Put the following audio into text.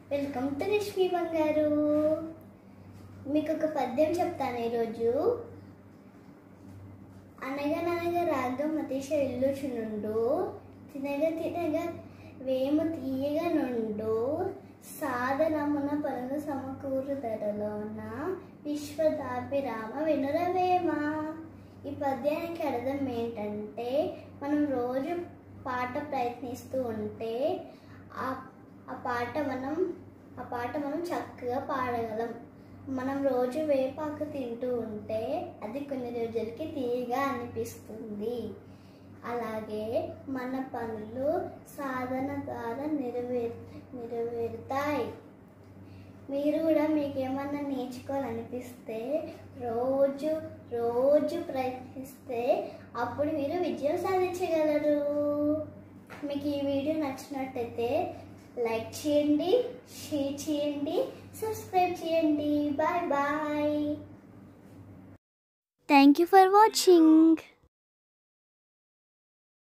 welcome to Rashmi బంగారు మీకు ఒక పద్యం చెప్తాను ఈరోజు అనగననగా రాగం మతీష ఇల్లుచునుండు తినగా తినగా వేము తీయగా నుండు సాధనమున పనులు సమకూరు ధరలోన విశ్వదాభిరామ వినురవేమ ఈ పద్యానికి అర్థం ఏంటంటే మనం రోజు పాట ప్రయత్నిస్తూ ఉంటే ఆ ఆ పాట మనం ఆ పాట మనం చక్కగా పాడగలం మనం రోజు వేపాకు తింటూ ఉంటే అది కొన్ని రోజులకి తీయగా అనిపిస్తుంది అలాగే మన పనులు సాధన ద్వారా నెరవేర్ నెరవేరుతాయి మీరు కూడా మీకు ఏమన్నా నేర్చుకోవాలనిపిస్తే రోజు రోజు ప్రయత్నిస్తే అప్పుడు మీరు విజయం సాధించగలరు మీకు ఈ వీడియో నచ్చినట్టయితే లైక్ చేయండి షేర్ చేయండి సబ్స్క్రైబ్ చేయండి bye bye thank you for watching